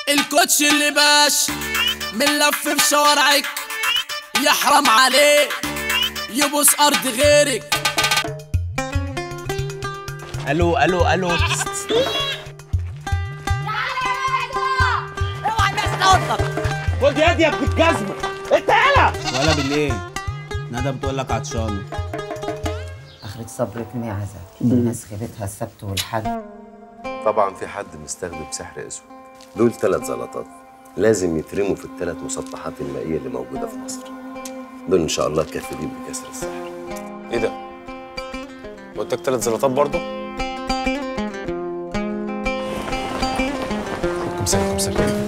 الكوتش اللي باش من لف في شوارعك يحرم عليه يبوس ارض غيرك الو الو الو اوعى الناس تقطك خد يدي يا ابن الجزمه انت يالا ولا بالليل ندى بتقول لك عطشانه اخرة صبرك معزة الناس غيبتها السبت والحد طبعا في حد مستخدم سحر اسود دول ثلاث زلطات لازم يترموا في الثلاث مسطحات المائيه اللي موجوده في مصر دول ان شاء الله كافلين بكسر السحر ايه ده؟ قلت لك ثلاث زلطات برضه؟ كمسري كمسري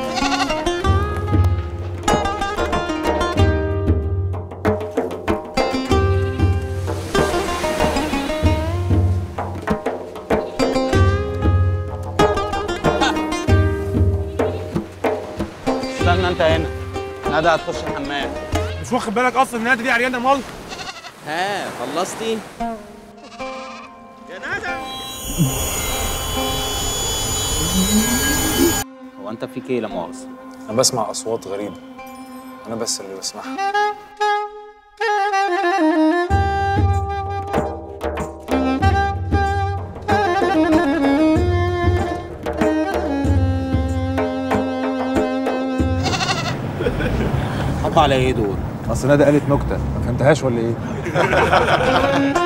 استنى انت هنا ندى هتخش الحمام مش واخد بالك اصلا النادي دي عريانه مال ها خلصتي هو انت فيك ايه لا مؤاخذه انا بسمع اصوات غريبه انا بس اللي بسمعها حط على ايه دول اصل ندى قالت نكته ما فهمتهاش ولا ايه